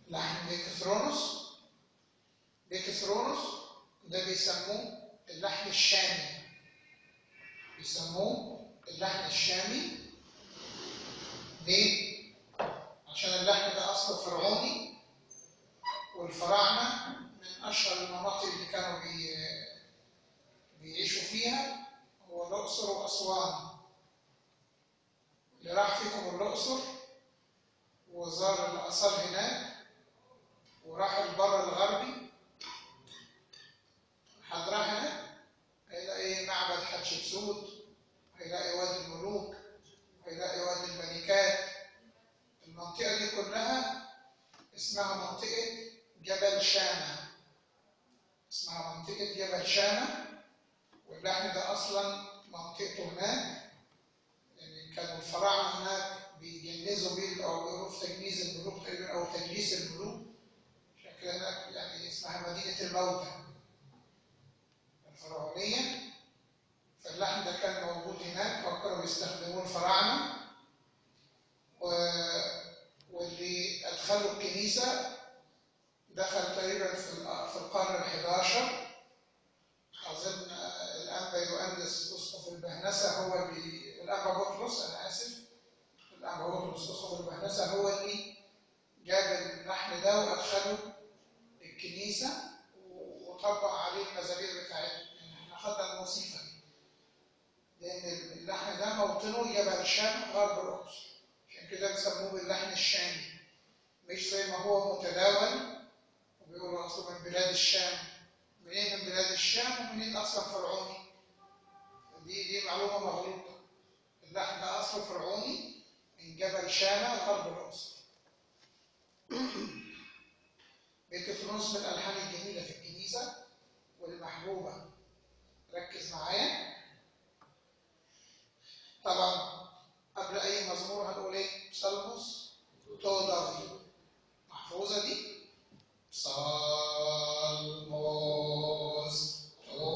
لحن ديكثرونوس ديكثرونوس ده بيسموه اللحن الشامي بيسموه اللحن الشامي ليه؟ عشان اللحن ده أصله فرعوني والفراعنة من أشهر المناطق اللي كانوا بي... بيعيشوا فيها هو الأقصر وأسوان اللي راح فيكم الأقصر وزار الآثار هناك وراح البر الغربي حد راح هناك هيلاقي معبد حتشبسوت هيلاقي وادي الملوك هيلاقي وادي الملكات المنطقة دي كلها اسمها منطقة جبل شامة اسمها منطقة جبل شامة واللحن ده أصلا منطقته هناك يعني كانوا الفراعنة هناك بيجنزوا بيه أو بيقولوا في تجنيز الملوك تقريبا أو تجليس الملوك عشان كده هناك يعني اسمها مدينة الموتى الفرعونية فاللحن ده كان موجود هناك وكانوا بيستخدموه الفراعنة و... واللي أدخلوا الكنيسة دخل تقريبا في في القرن ال 11 أظن الأنبا يؤنس أسقف البهنسة هو اللي الأنبا بطرس أنا آسف الأنبا بطرس أسقف البهنسة هو اللي جاب اللحن ده وأدخله الكنيسة وطبق عليه المزامير بتاعتنا يعني احنا خدنا الموسيقى دي لأن اللحن ده موطنه جبل شام غرب الأقصر عشان كده بيسموه باللحن الشامي مش زي ما هو متداول وبيقولوا أصله من بلاد الشام منين من بلاد الشام ومنين أصلا فرعوني دي دي معلومة مغلوطة اللحن ده أصله فرعوني من جبل شام غرب الأقصر بيت فلوس من الألحان الجميلة في الكنيسة والمحبوبة ركز معايا طبعا قبل أي مزمور هنقول إيه؟ سلموس تودافي محفوظة دي Salmos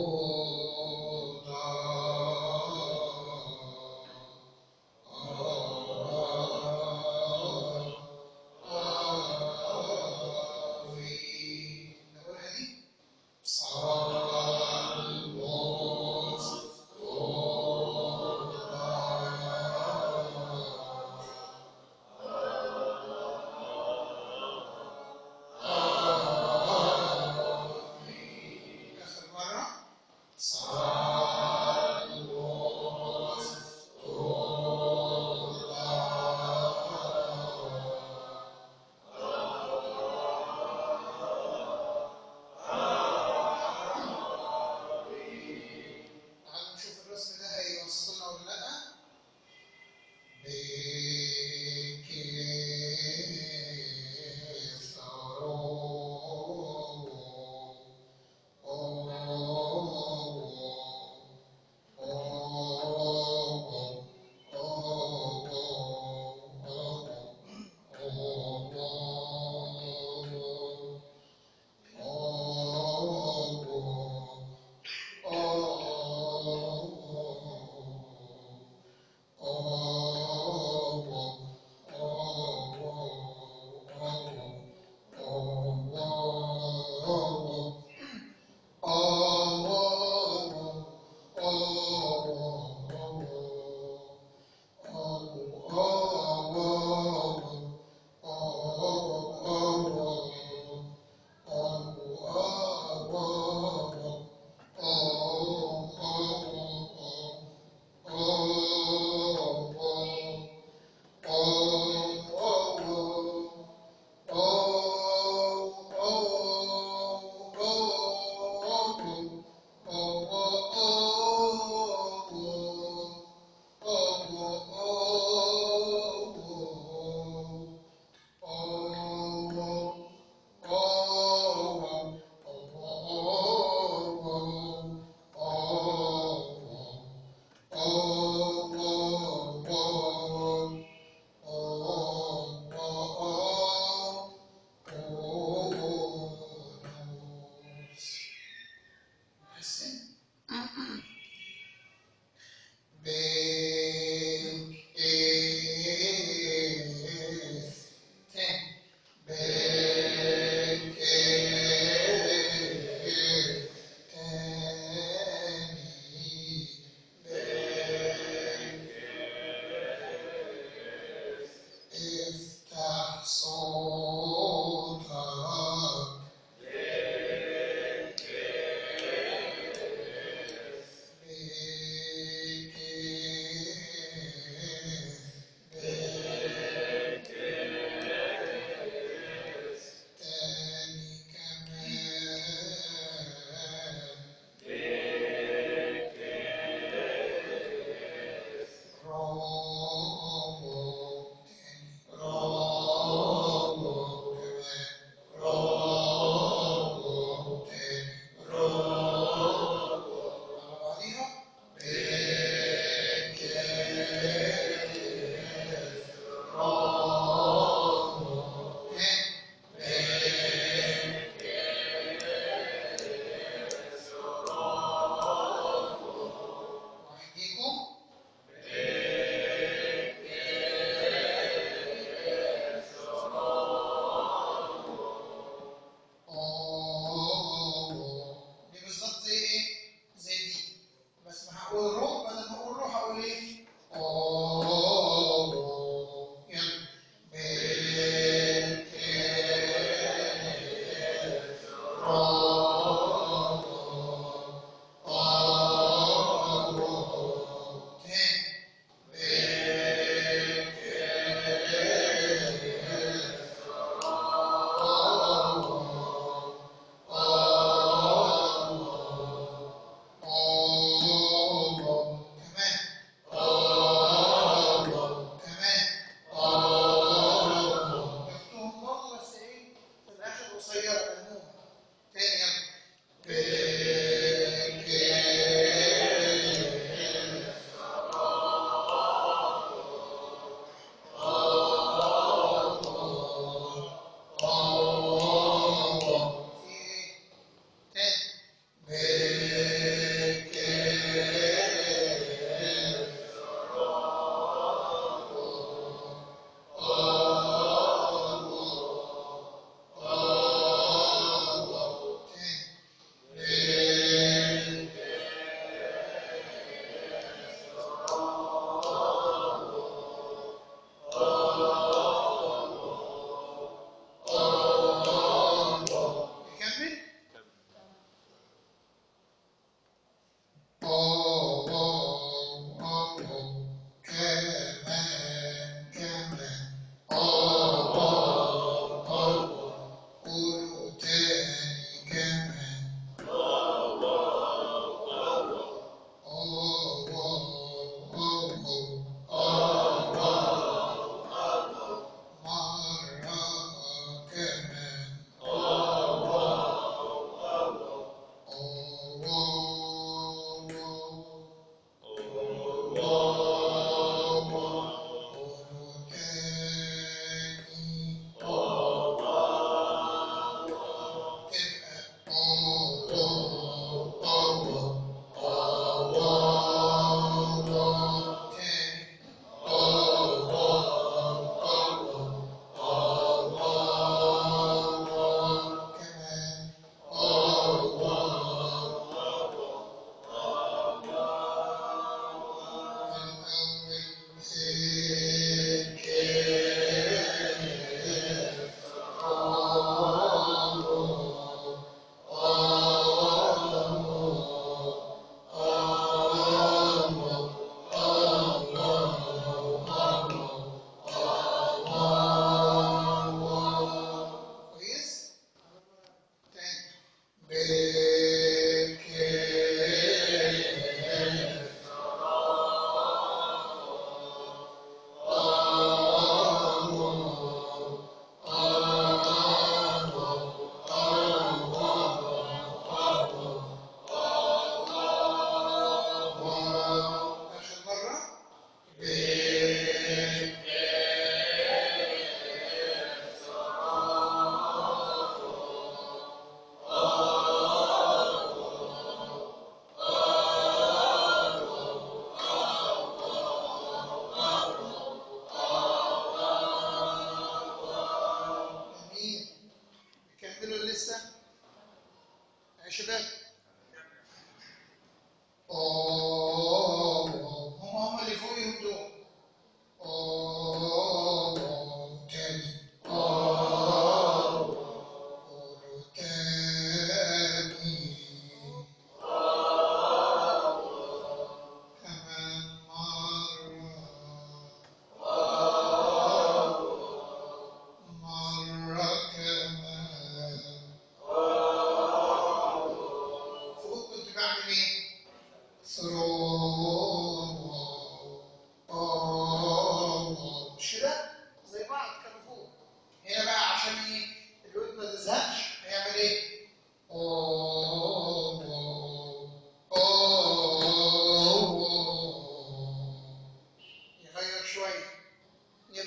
نقولها دي Salmos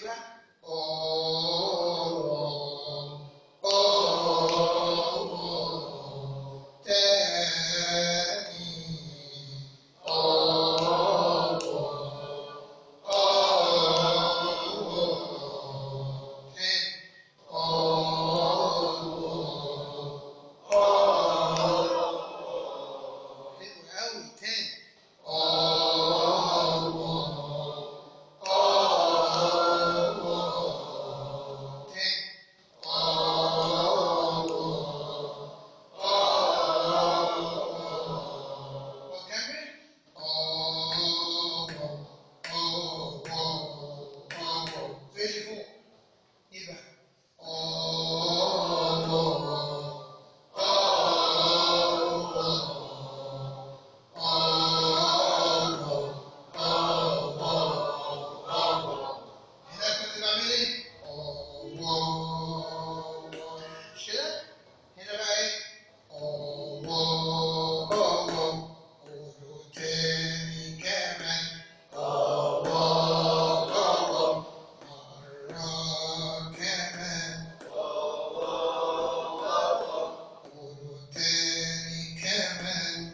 يبقى أوه أوه تاني أوه أوه تاني حلو قوي تاني تاني وكمل زي اللي فوق يبقى هنا كنت بعمل ايه؟ مش كده؟ هنا بقى ايه؟ قولوا تاني كمان مرة كمان قولوا تاني كمان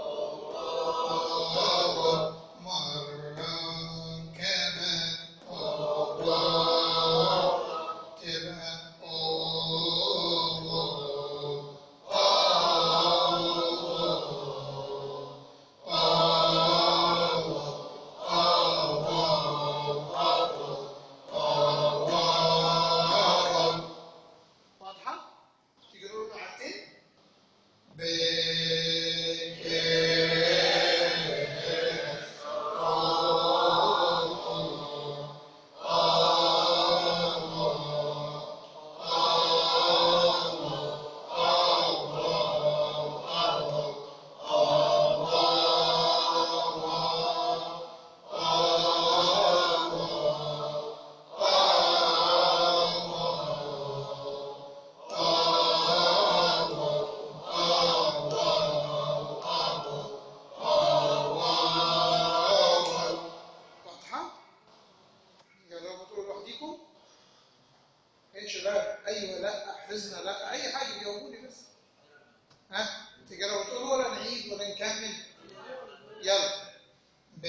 مرة كمان تبقى واضحة؟ تيجي نقول ركعتين واضحة؟ جربوا تقولوا لوحديكم انشغال ايوه لا حفظنا لا اي حاجه جاوبوا لي بس ها تجربوا تقولوا ولا نعيد ولا نكمل يلا ب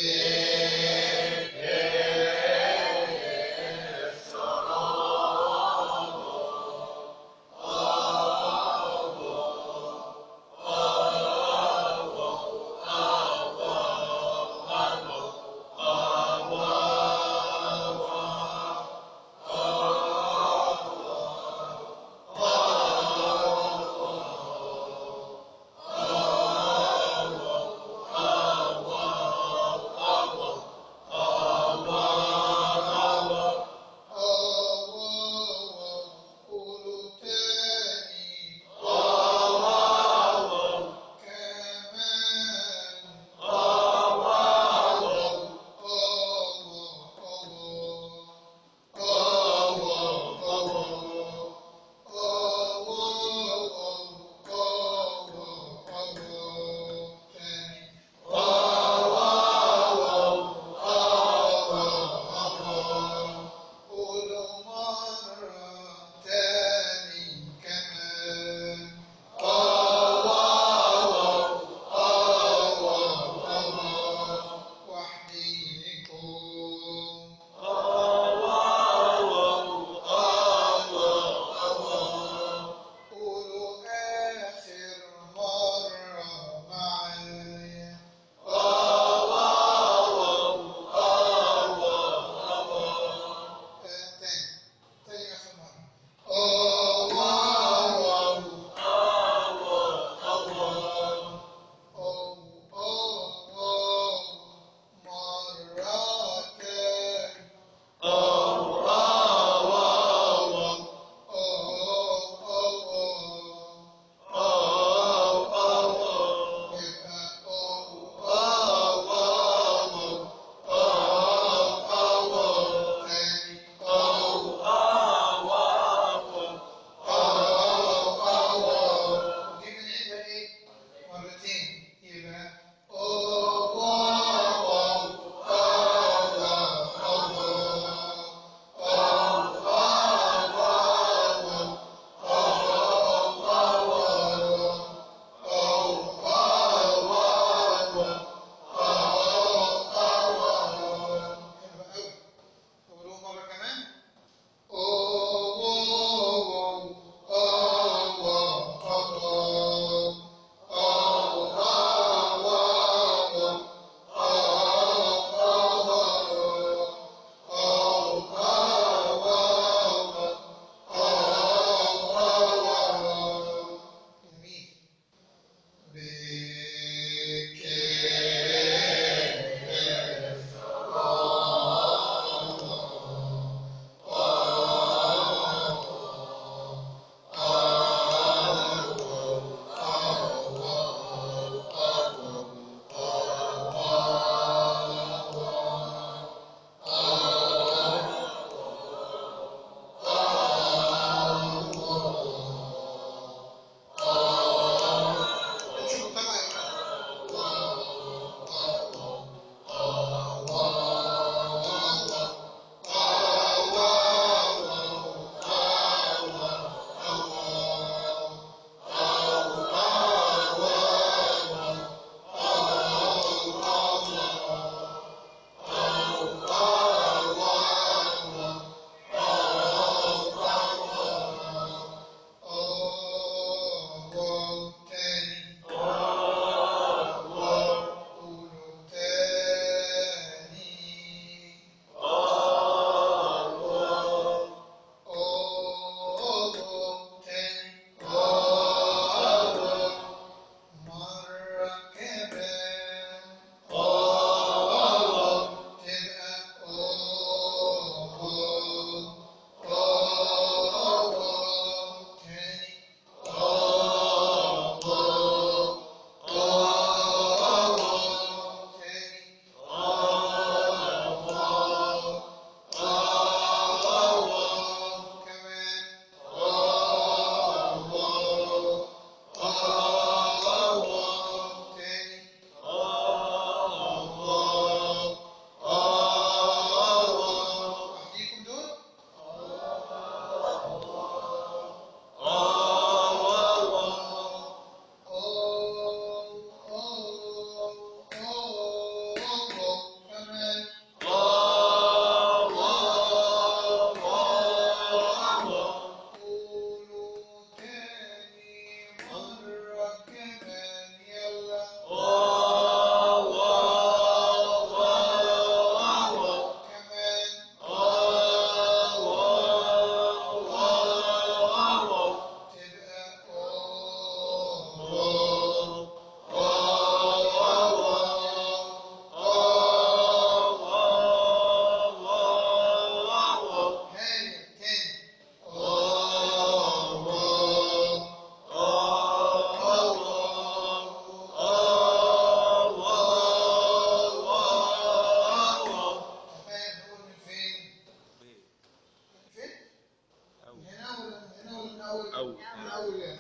أول من أول يعني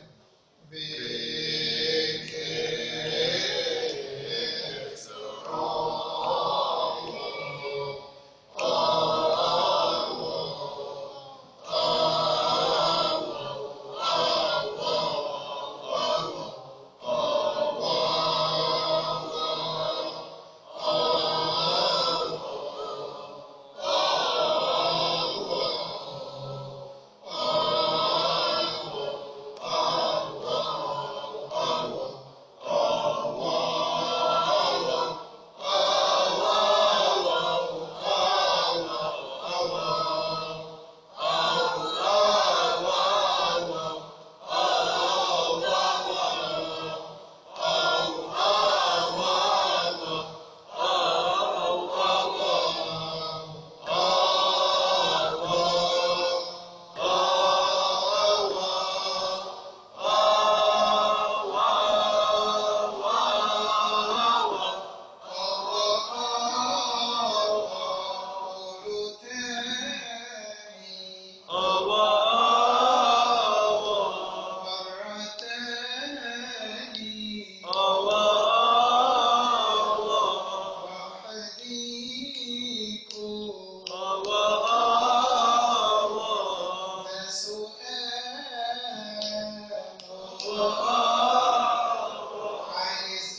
عايز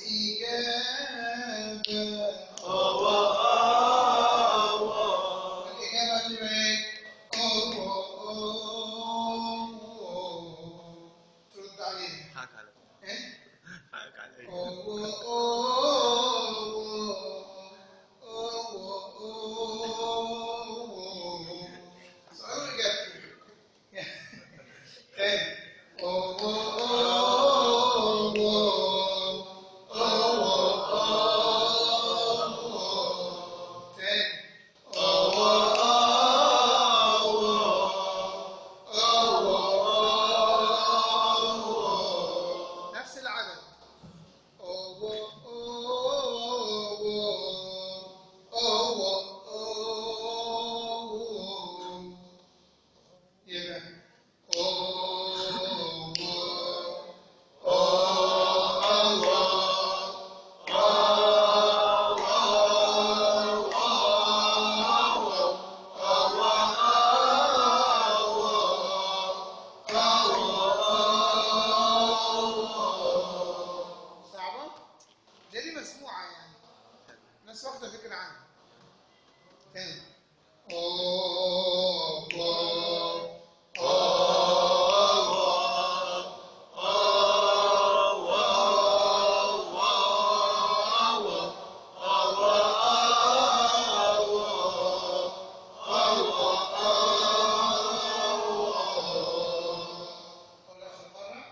إجابة الإجابة تبقى إيه؟ أوه أوه أوه ترد عليه حاك علي إيه؟ حاك علي أوه أوه أوه أوه سؤال وإجابته تاني أوه أوه أوه أوه تاني نفس العدد يبقى صعبة؟ دي دي مسموعة يعني الناس واخدة فكرة عنها تاني أقول آخر مرة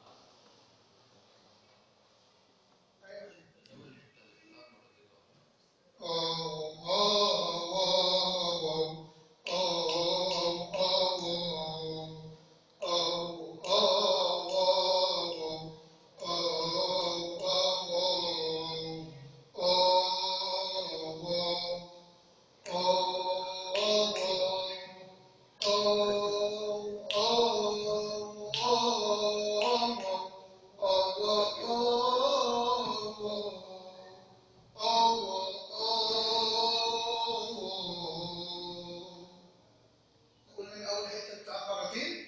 قول من أول حتة بتاع مرتين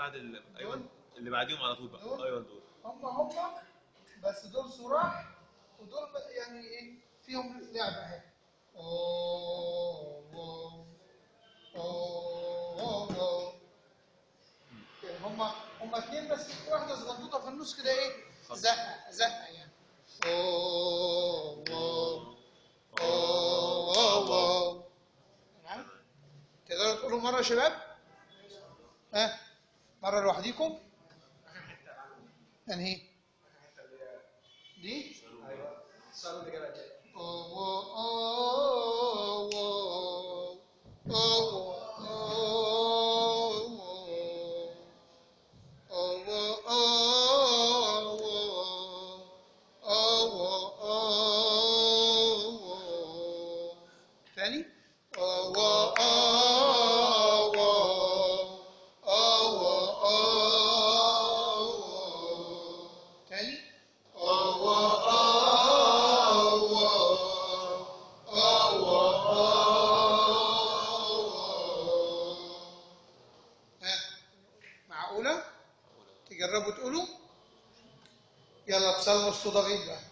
بعد ال... ايوه اللي بعديهم على طول بقى دول؟ ايوه دول هم هم بس دول صراح ودول بقى يعني ايه فيهم لعبه اهي أوه، أوه، أوه، أوه. كده هم هم اتنين بس في واحده صغنطوطه في النص كده ايه زقه زقه يعني أوه، أوه، أوه، أوه. تمام تقدروا تقولوا مره يا شباب ها مره لوحديكم انهي دي السؤال اللي جابها جاي تاني تاني ها معقولة؟ تجربوا تقولوا؟ يلا بصلوا وسط ضغيط بقى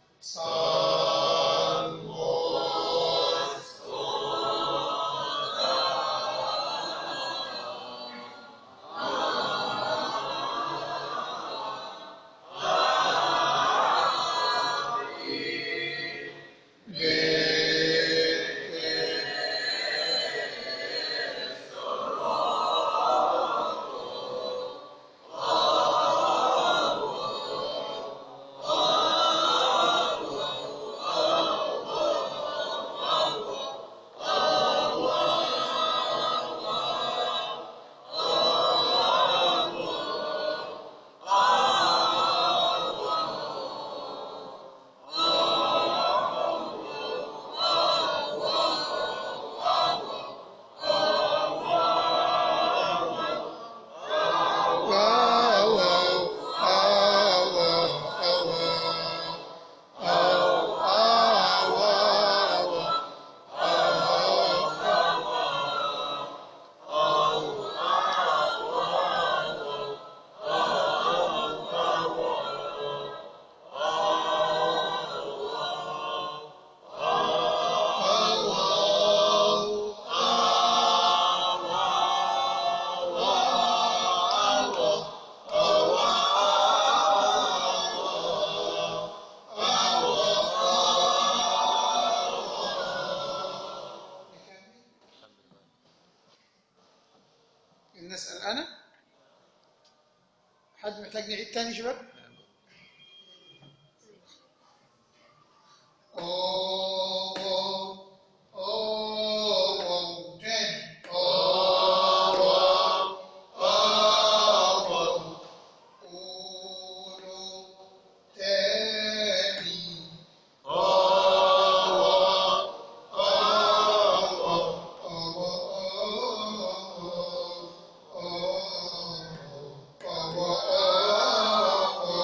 نسأل أنا حد محتاج نعيد تاني يا شباب؟ أوه، أوه، أوه، أوه، تاني. أوه، أوه، أوه. قولوا تاني. أوه،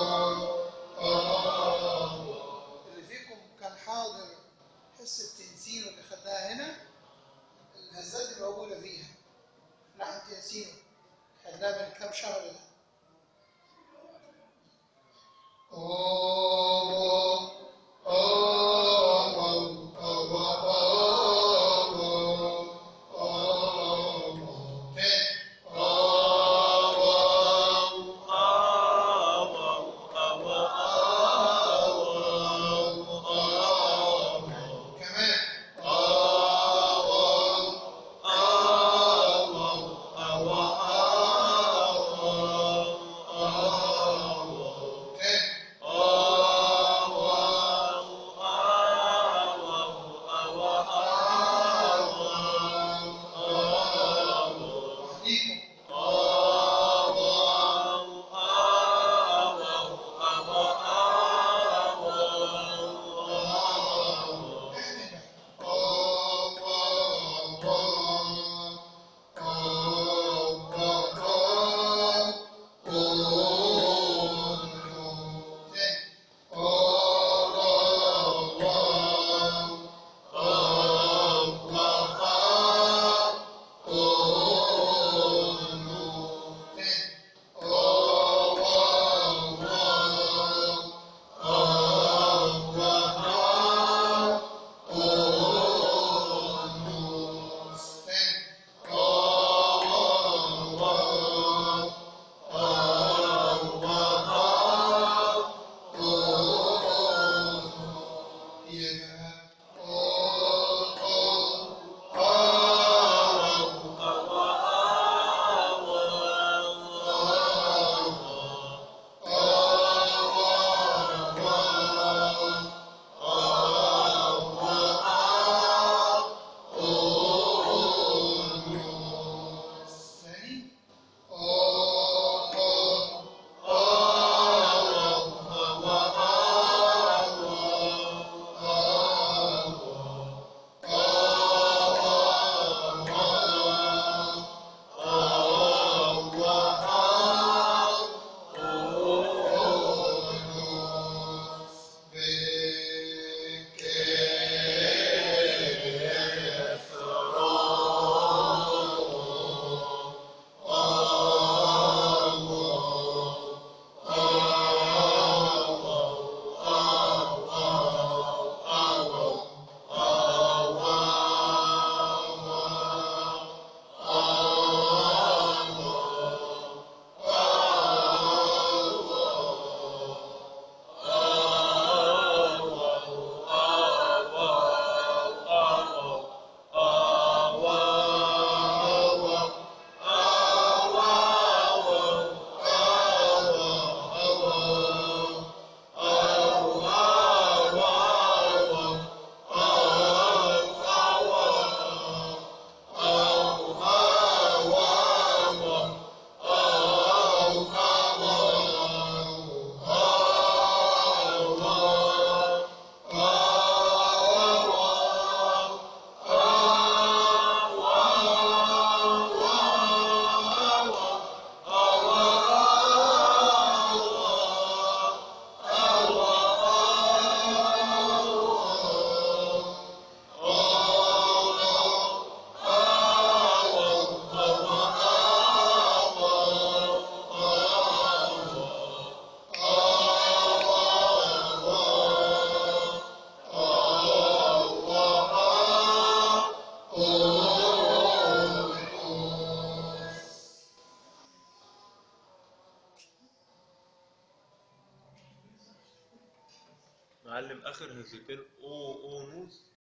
معلم اخر هزتين او او نوز